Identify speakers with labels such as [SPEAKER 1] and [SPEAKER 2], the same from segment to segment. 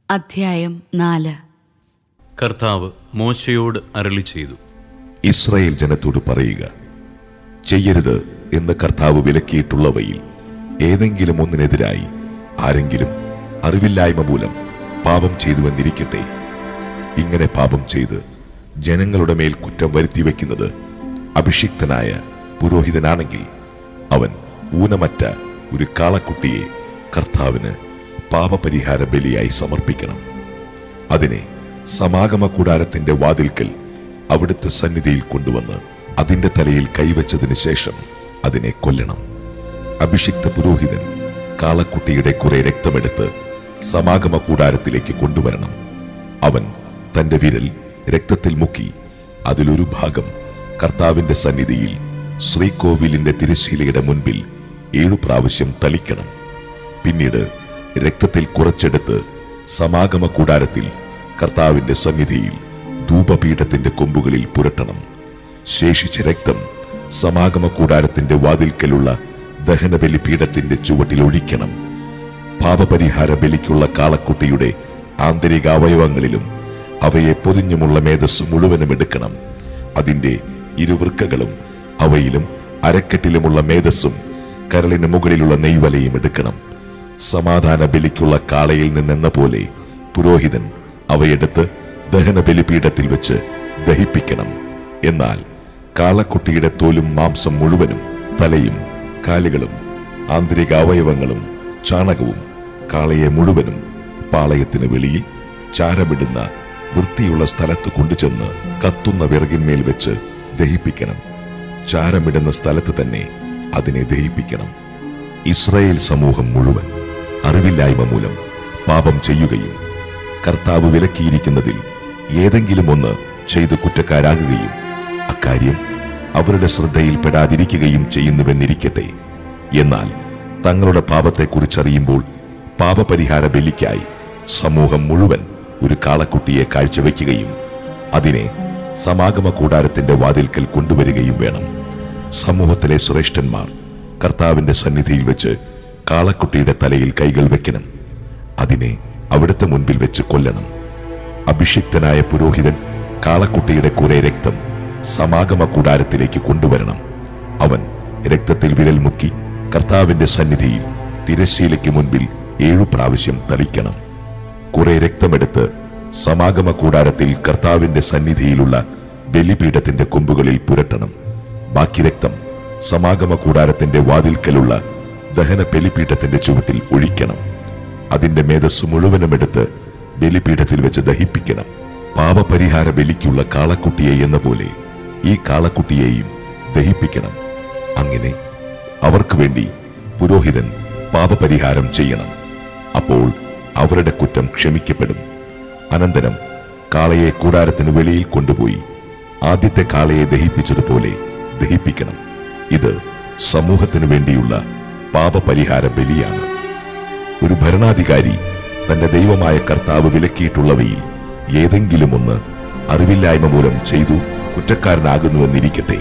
[SPEAKER 1] അധ്യായം നാല്
[SPEAKER 2] കർത്താവ് മോശയോട് അരളി ചെയ്തു
[SPEAKER 3] ഇസ്രായേൽ ജനത്തോട് പറയുക ചെയ്യരുത് എന്ന് കർത്താവ് വിലക്കിയിട്ടുള്ളവയിൽ ഏതെങ്കിലും ഒന്നിനെതിരായി ആരെങ്കിലും അറിവില്ലായ്മ മൂലം പാപം ചെയ്തുവെന്നിരിക്കട്ടെ ഇങ്ങനെ പാപം ചെയ്ത് ജനങ്ങളുടെ മേൽ കുറ്റം വരുത്തി വയ്ക്കുന്നത് അഭിഷിക്തനായ പുരോഹിതനാണെങ്കിൽ അവൻ ഊനമറ്റ ഒരു കാളക്കുട്ടിയെ കർത്താവിന് പാപപരിഹാര ബലിയായി സമർപ്പിക്കണം അതിനെ സമാഗമ കൂടാരത്തിന്റെ വാതിൽക്കൽ അവിടുത്തെ സന്നിധിയിൽ കൊണ്ടുവന്ന് അതിന്റെ തലയിൽ കൈവച്ചതിന് ശേഷം അതിനെ കൊല്ലണം അഭിഷിക്ത പുരോഹിതൻ കാളക്കുട്ടിയുടെ കുറെ രക്തമെടുത്ത് സമാഗമ കൂടാരത്തിലേക്ക് കൊണ്ടുവരണം അവൻ തന്റെ വിരൽ രക്തത്തിൽ മുക്കി അതിലൊരു ഭാഗം കർത്താവിന്റെ സന്നിധിയിൽ ശ്രീകോവിലിന്റെ തിരശീലയുടെ മുൻപിൽ ഏഴു പ്രാവശ്യം തളിക്കണം പിന്നീട് രക്തത്തിൽ കുറച്ചെടുത്ത് സമാഗമ കൂടാരത്തിൽ കർത്താവിന്റെ സന്നിധിയിൽ ധൂപപീഠത്തിന്റെ കൊമ്പുകളിൽ പുരട്ടണം ശേഷിച്ച രക്തം സമാഗമ കൂടാരത്തിന്റെ വാതിൽക്കലുള്ള ദഹനബലി പീഠത്തിന്റെ ചുവട്ടിൽ ഒഴിക്കണം പാപപരിഹാര ബലിക്കുള്ള കാളക്കുട്ടിയുടെ ആന്തരിക അവയവങ്ങളിലും അവയെ പൊതിഞ്ഞുമുള്ള മേധസ് മുഴുവനും എടുക്കണം അതിന്റെ ഇരുവൃക്കകളും അവയിലും അരക്കെട്ടിലുമുള്ള മേധസ്സും കരളിന് മുകളിലുള്ള നെയ്വലയും എടുക്കണം സമാധാന ബലിക്കുള്ള കാളയിൽ നിന്നെന്ന പോലെ പുരോഹിതൻ അവയെടുത്ത് ദഹന ബലിപീഠത്തിൽ വെച്ച് ദഹിപ്പിക്കണം എന്നാൽ കാളക്കുട്ടിയുടെ തോലും മാംസം മുഴുവനും തലയും കാലുകളും ആന്തരിക അവയവങ്ങളും ചാണകവും കാളയെ മുഴുവനും പാളയത്തിന് വെളിയിൽ ചാരമിടുന്ന വൃത്തിയുള്ള സ്ഥലത്ത് കൊണ്ടുചെന്ന് കത്തുന്ന വിറകിന്മേൽ വെച്ച് ദഹിപ്പിക്കണം ചാരമിടുന്ന സ്ഥലത്ത് തന്നെ അതിനെ ദഹിപ്പിക്കണം ഇസ്രായേൽ സമൂഹം മുഴുവൻ അറിവില്ലായ്മ മൂലം പാപം ചെയ്യുകയും കർത്താവ് വിലക്കിയിരിക്കുന്നതിൽ ഏതെങ്കിലും ഒന്ന് ചെയ്ത് കുറ്റക്കാരാകുകയും അക്കാര്യം അവരുടെ ശ്രദ്ധയിൽപ്പെടാതിരിക്കുകയും ചെയ്യുന്നുവെന്നിരിക്കട്ടെ എന്നാൽ തങ്ങളുടെ പാപത്തെക്കുറിച്ചറിയുമ്പോൾ പാപപരിഹാര ബലിക്കായി സമൂഹം മുഴുവൻ ഒരു കാളക്കുട്ടിയെ കാഴ്ചവെക്കുകയും അതിനെ സമാഗമ കൂടാരത്തിന്റെ വാതിൽക്കൽ കൊണ്ടുവരികയും വേണം സമൂഹത്തിലെ ശ്രേഷ്ഠന്മാർ കർത്താവിന്റെ സന്നിധിയിൽ വെച്ച് കാളക്കുട്ടിയുടെ തലയിൽ കൈകൾ വെക്കണം അതിനെ അവിടുത്തെ മുൻപിൽ വെച്ച് കൊല്ലണം അഭിഷിക്തനായ പുരോഹിതൻ കാളക്കുട്ടിയുടെ കുറെ രക്തം സമാഗമ കൂടാരത്തിലേക്ക് കൊണ്ടുവരണം അവൻ രക്തത്തിൽ വിരൽ മുക്കി കർത്താവിന്റെ സന്നിധിയിൽ തിരശീലയ്ക്ക് മുൻപിൽ ഏഴു പ്രാവശ്യം തളിക്കണം കുറെ രക്തമെടുത്ത് സമാഗമ കൂടാരത്തിൽ കർത്താവിന്റെ സന്നിധിയിലുള്ള ബലിപീഠത്തിന്റെ കൊമ്പുകളിൽ പുരട്ടണം ബാക്കി രക്തം സമാഗമ കൂടാരത്തിന്റെ വാതിൽക്കലുള്ള ദഹന ബലിപീഠത്തിന്റെ ചുവട്ടിൽ ഒഴിക്കണം അതിന്റെ മേധസ് മുഴുവനും എടുത്ത് ബലിപീഠത്തിൽ വെച്ച് ദഹിപ്പിക്കണം പാപപരിഹാര ബലിക്കുള്ള കാളക്കുട്ടിയെ എന്ന പോലെ ഈ കാളക്കുട്ടിയെയും ദഹിപ്പിക്കണം അങ്ങനെ അവർക്ക് വേണ്ടി പുരോഹിതൻ പാപപരിഹാരം ചെയ്യണം അപ്പോൾ അവരുടെ കുറ്റം ക്ഷമിക്കപ്പെടും അനന്തരം കാളയെ കൂടാരത്തിന് വെളിയിൽ കൊണ്ടുപോയി ആദ്യത്തെ കാളയെ ദഹിപ്പിച്ചതുപോലെ ദഹിപ്പിക്കണം ഇത് സമൂഹത്തിനു വേണ്ടിയുള്ള പാപപരിഹാര ബലിയാണ് ഒരു ഭരണാധികാരി തന്റെ ദൈവമായ കർത്താവ് വിലക്കിയിട്ടുള്ളവയിൽ ഏതെങ്കിലും ഒന്ന് അറിവില്ലായ്മ മൂലം ചെയ്തു കുറ്റക്കാരനാകുന്നുവെന്നിരിക്കട്ടെ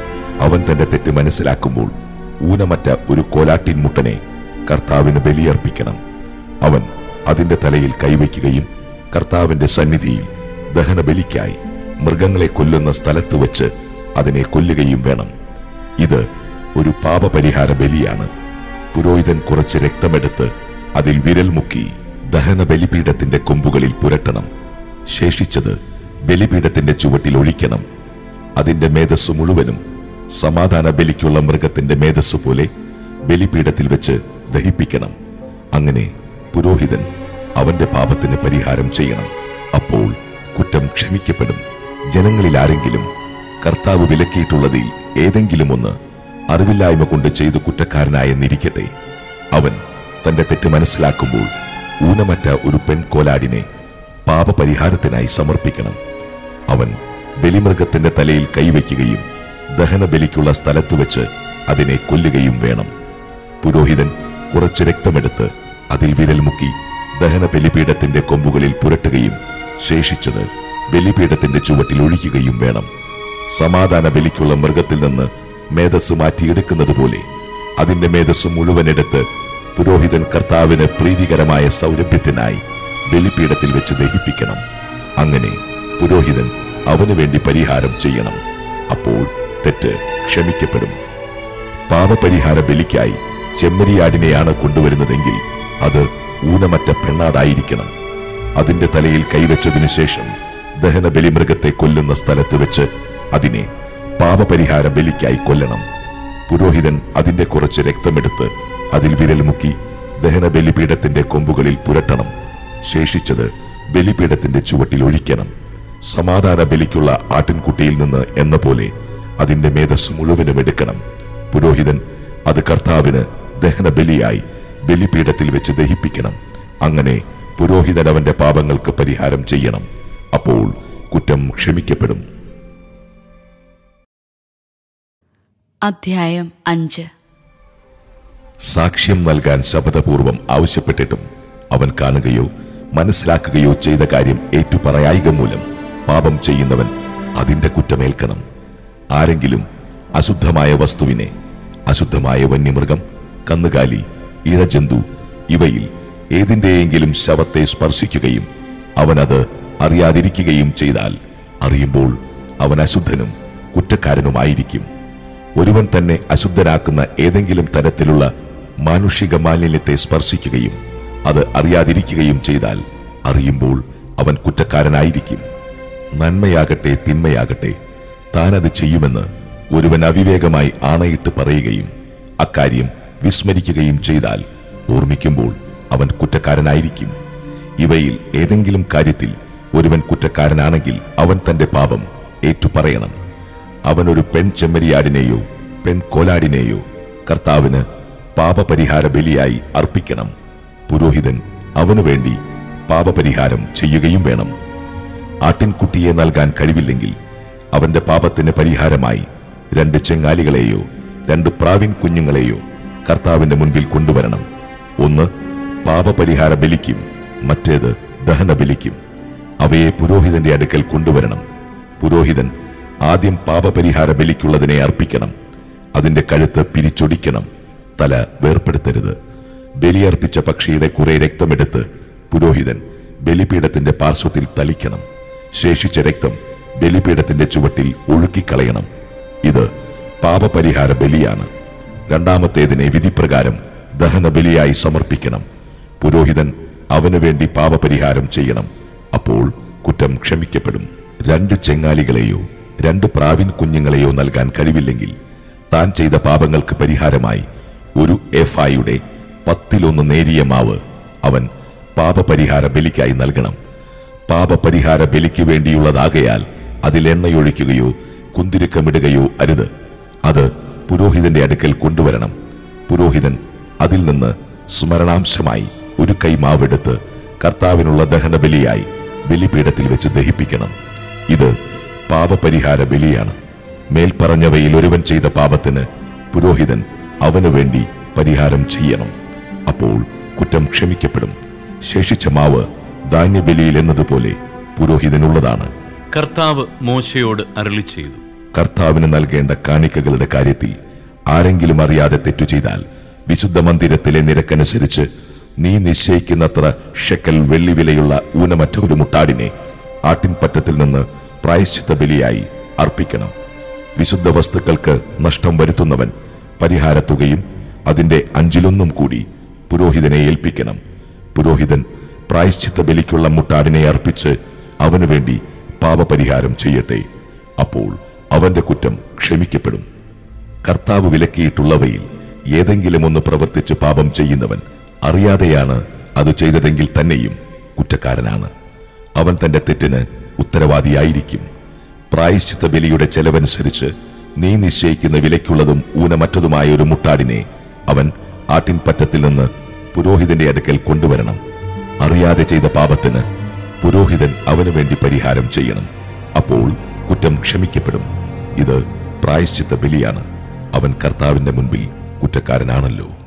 [SPEAKER 3] അവൻ തന്റെ തെറ്റ് മനസ്സിലാക്കുമ്പോൾ ഊനമറ്റ ഒരു കോലാട്ടിൻ മുട്ടനെ കർത്താവിന് ബലിയർപ്പിക്കണം അവൻ അതിന്റെ തലയിൽ കൈവയ്ക്കുകയും കർത്താവിന്റെ സന്നിധിയിൽ ദഹനബലിക്കായി മൃഗങ്ങളെ കൊല്ലുന്ന സ്ഥലത്ത് വെച്ച് അതിനെ കൊല്ലുകയും വേണം ഇത് ഒരു പാപപരിഹാര ബലിയാണ് പുരോഹിതൻ കുറച്ച് രക്തമെടുത്ത് അതിൽ വിരൽ മുക്കി ദഹന ബലിപീഠത്തിന്റെ കൊമ്പുകളിൽ പുരട്ടണം ശേഷിച്ചത് ബലിപീഠത്തിന്റെ ചുവട്ടിൽ ഒഴിക്കണം അതിന്റെ മേധസ് മുഴുവനും സമാധാന ബലിക്കുള്ള മൃഗത്തിന്റെ മേധസ് പോലെ ബലിപീഠത്തിൽ വെച്ച് ദഹിപ്പിക്കണം അങ്ങനെ പുരോഹിതൻ അവന്റെ പാപത്തിന് പരിഹാരം ചെയ്യണം അപ്പോൾ കുറ്റം ക്ഷമിക്കപ്പെടും ജനങ്ങളിൽ ആരെങ്കിലും കർത്താവ് വിലക്കിയിട്ടുള്ളതിൽ ഏതെങ്കിലും ഒന്ന് അറിവില്ലായ്മ കൊണ്ട് ചെയ്ത് കുറ്റക്കാരനായെന്നിരിക്കട്ടെ അവൻ തന്റെ തെറ്റ് മനസ്സിലാക്കുമ്പോൾ ഊനമറ്റ ഒരു പെൺകോലാടിനെ പാപപരിഹാരത്തിനായി സമർപ്പിക്കണം അവൻ ബലിമൃഗത്തിന്റെ തലയിൽ കൈവയ്ക്കുകയും ദഹനബലിക്കുള്ള സ്ഥലത്ത് വെച്ച് അതിനെ കൊല്ലുകയും വേണം പുരോഹിതൻ കുറച്ച് രക്തമെടുത്ത് അതിൽ വിരൽ മുക്കി ദഹന ബലിപീഠത്തിന്റെ കൊമ്പുകളിൽ പുരട്ടുകയും ശേഷിച്ചത് ബലിപീഠത്തിന്റെ ചുവട്ടിൽ ഒഴിക്കുകയും വേണം സമാധാന ബലിക്കുള്ള മൃഗത്തിൽ നിന്ന് മേധസ് മാറ്റിയെടുക്കുന്നത് പോലെ അതിന്റെ മേധസ് മുഴുവൻ എടുത്ത് പുരോഹിതൻ കർത്താവിന് പ്രീതികരമായ സൗരഭ്യത്തിനായി ബലിപീഠത്തിൽ വെച്ച് ദഹിപ്പിക്കണം അങ്ങനെ പുരോഹിതൻ അവനു വേണ്ടി പരിഹാരം ചെയ്യണം അപ്പോൾ തെറ്റ് ക്ഷമിക്കപ്പെടും പാപപരിഹാര ബലിക്കായി ചെമ്മരിയാടിനെയാണ് കൊണ്ടുവരുന്നതെങ്കിൽ അത് ഊനമറ്റ പെണ്ണാടായിരിക്കണം അതിന്റെ തലയിൽ കൈവച്ചതിനു ശേഷം ദഹന ബലിമൃഗത്തെ കൊല്ലുന്ന സ്ഥലത്ത് വെച്ച് അതിനെ പാപപരിഹാര ബലിക്കായി കൊല്ലണം പുരോഹിതൻ അതിന്റെ കുറച്ച് രക്തമെടുത്ത് അതിൽ വിരൽ മുക്കി ദഹന ബലിപീഠത്തിന്റെ കൊമ്പുകളിൽ പുരട്ടണം ശേഷിച്ചത് ബലിപീഠത്തിന്റെ ചുവട്ടിൽ ഒഴിക്കണം സമാധാന ബലിക്കുള്ള ആട്ടിൻകുട്ടിയിൽ നിന്ന് എന്ന പോലെ അതിന്റെ മേധസ് മുഴുവനും എടുക്കണം പുരോഹിതൻ അത് കർത്താവിന് ദഹന ബലിയായി ബലിപീഠത്തിൽ വെച്ച് ദഹിപ്പിക്കണം അങ്ങനെ പുരോഹിതൻ അവന്റെ പാപങ്ങൾക്ക് പരിഹാരം ചെയ്യണം അപ്പോൾ കുറ്റം ക്ഷമിക്കപ്പെടും
[SPEAKER 1] അധ്യായം അഞ്ച്
[SPEAKER 3] സാക്ഷ്യം നൽകാൻ ശപഥപൂർവം ആവശ്യപ്പെട്ടിട്ടും അവൻ കാണുകയോ മനസ്സിലാക്കുകയോ ചെയ്ത കാര്യം ഏറ്റുപറയായിക മൂലം പാപം ചെയ്യുന്നവൻ അതിന്റെ കുറ്റമേൽക്കണം ആരെങ്കിലും അശുദ്ധമായ വസ്തുവിനെ അശുദ്ധമായ വന്യമൃഗം കന്നുകാലി ഇഴജന്തു ഇവയിൽ ഏതിന്റെയെങ്കിലും ശവത്തെ സ്പർശിക്കുകയും അവനത് അറിയാതിരിക്കുകയും ചെയ്താൽ അറിയുമ്പോൾ അവൻ അശുദ്ധനും കുറ്റക്കാരനുമായിരിക്കും ഒരുവൻ തന്നെ അശുദ്ധനാക്കുന്ന ഏതെങ്കിലും തരത്തിലുള്ള മാനുഷിക മാലിന്യത്തെ സ്പർശിക്കുകയും അത് അറിയാതിരിക്കുകയും ചെയ്താൽ അറിയുമ്പോൾ അവൻ കുറ്റക്കാരനായിരിക്കും നന്മയാകട്ടെ തിന്മയാകട്ടെ താനത് ചെയ്യുമെന്ന് ഒരുവൻ അവിവേകമായി ആണയിട്ട് പറയുകയും അക്കാര്യം വിസ്മരിക്കുകയും ചെയ്താൽ ഓർമ്മിക്കുമ്പോൾ അവൻ കുറ്റക്കാരനായിരിക്കും ഇവയിൽ ഏതെങ്കിലും കാര്യത്തിൽ ഒരുവൻ കുറ്റക്കാരനാണെങ്കിൽ അവൻ തന്റെ പാപം ഏറ്റുപറയണം അവൻ ഒരു പെൺ ചെമ്മരിയാടിനെയോ പെൺ കോലാടിനെയോ കർത്താവിന് പാപപരിഹാര ബലിയായി അർപ്പിക്കണം പുരോഹിതൻ അവനു വേണ്ടി പാപപരിഹാരം ചെയ്യുകയും വേണം ആട്ടിൻകുട്ടിയെ നൽകാൻ കഴിവില്ലെങ്കിൽ അവന്റെ പാപത്തിന് പരിഹാരമായി രണ്ട് ചെങ്ങാലികളെയോ രണ്ട് പ്രാവിൻ കുഞ്ഞുങ്ങളെയോ കർത്താവിന്റെ മുൻപിൽ കൊണ്ടുവരണം ഒന്ന് പാപപരിഹാര ബലിക്കും മറ്റേത് ദഹന ബലിക്കും അവയെ പുരോഹിതന്റെ അടുക്കൽ കൊണ്ടുവരണം പുരോഹിതൻ ആദ്യം പാപപരിഹാര ബലിക്കുള്ളതിനെ അർപ്പിക്കണം അതിന്റെ കഴുത്ത് പിരിച്ചൊടിക്കണം തല വേർപ്പെടുത്തരുത് ബലിയർപ്പിച്ച പക്ഷിയുടെ കുറെ രക്തമെടുത്ത് പുരോഹിതൻ ബലിപീഠത്തിന്റെ പാർശ്വത്തിൽ തളിക്കണം ശേഷിച്ച രക്തം ബലിപീഠത്തിന്റെ ചുവട്ടിൽ ഒഴുക്കിക്കളയണം ഇത് പാപപരിഹാര ബലിയാണ് രണ്ടാമത്തേതിനെ വിധിപ്രകാരം ദഹന ബലിയായി സമർപ്പിക്കണം പുരോഹിതൻ അവനു വേണ്ടി പാപപരിഹാരം ചെയ്യണം അപ്പോൾ കുറ്റം ക്ഷമിക്കപ്പെടും രണ്ട് ചെങ്ങാലികളെയോ രണ്ട് പ്രാവിൻ കുഞ്ഞുങ്ങളെയോ നൽകാൻ കഴിവില്ലെങ്കിൽ താൻ ചെയ്ത പാപങ്ങൾക്ക് പരിഹാരമായി ഒരു എഫായുടെ പത്തിലൊന്ന് നേരിയ മാവ് അവൻ പാപപരിഹാര ബലിക്കായി നൽകണം പാപപരിഹാര ബലിക്ക് വേണ്ടിയുള്ളതാകയാൽ അതിൽ എണ്ണയൊഴിക്കുകയോ കുന്തിരുക്കമിടുകയോ അരുത് അത് പുരോഹിതന്റെ അടുക്കൽ കൊണ്ടുവരണം പുരോഹിതൻ അതിൽ നിന്ന് സ്മരണാംശമായി ഒരു കൈ മാവെടുത്ത് കർത്താവിനുള്ള ദഹന ബലിയായി ബലിപീഠത്തിൽ വെച്ച് ദഹിപ്പിക്കണം ഇത് പാപപരിഹാര ബലിയാണ് മേൽപ്പറഞ്ഞവയിൽ ഒരുവൻ ചെയ്ത പാപത്തിന് പുരോഹിതൻ അവനു വേണ്ടി പരിഹാരം ചെയ്യണം അപ്പോൾ കുറ്റം ക്ഷമിക്കപ്പെടും ശേഷിച്ച മാവ് ധാന്യബലിയിൽ എന്നതുപോലെ പുരോഹിതനുള്ളതാണ്
[SPEAKER 2] കർത്താവ് മോശയോട് അരളി ചെയ്തു
[SPEAKER 3] കർത്താവിന് നൽകേണ്ട കാണിക്കകളുടെ കാര്യത്തിൽ ആരെങ്കിലും അറിയാതെ തെറ്റു ചെയ്താൽ വിശുദ്ധ മന്ദിരത്തിലെ നിരക്കനുസരിച്ച് നീ നിശ്ചയിക്കുന്നത്ര ഷെക്കൽ വെള്ളി വിലയുള്ള ഊനമറ്റ ഒരു മുട്ടാടിനെ ആട്ടിൻപറ്റത്തിൽ നിന്ന് പ്രായശ്ചിത്ത ബലിയായി അർപ്പിക്കണം വിശുദ്ധ വസ്തുക്കൾക്ക് നഷ്ടം വരുത്തുന്നവൻ പരിഹാരത്തുകയും അതിന്റെ അഞ്ചിലൊന്നും കൂടി പുരോഹിതനെ ഏൽപ്പിക്കണം പുരോഹിതൻ പ്രായശ്ചിത്ത ബലിക്കുള്ള മുട്ടാടിനെ അർപ്പിച്ച് അവനു വേണ്ടി പാപപരിഹാരം ചെയ്യട്ടെ അപ്പോൾ അവന്റെ കുറ്റം ക്ഷമിക്കപ്പെടും കർത്താവ് വിലക്കിയിട്ടുള്ളവയിൽ ഏതെങ്കിലും ഒന്ന് പ്രവർത്തിച്ച് പാപം ചെയ്യുന്നവൻ അറിയാതെയാണ് അത് ചെയ്തതെങ്കിൽ തന്നെയും കുറ്റക്കാരനാണ് അവൻ തന്റെ തെറ്റിന് ഉത്തരവാദിയായിരിക്കും പ്രായശ്ചിത്ത ബലിയുടെ ചെലവനുസരിച്ച് നീ നിശ്ചയിക്കുന്ന വിലയ്ക്കുള്ളതും ഊനമറ്റതുമായ ഒരു മുട്ടാടിനെ അവൻ ആട്ടിൻപറ്റത്തിൽ നിന്ന് പുരോഹിതന്റെ അടുക്കൽ കൊണ്ടുവരണം അറിയാതെ ചെയ്ത പാപത്തിന് പുരോഹിതൻ അവനു വേണ്ടി പരിഹാരം ചെയ്യണം അപ്പോൾ കുറ്റം ക്ഷമിക്കപ്പെടും ഇത് പ്രായശ്ചിത്ത ബലിയാണ് അവൻ കർത്താവിന്റെ മുൻപിൽ കുറ്റക്കാരനാണല്ലോ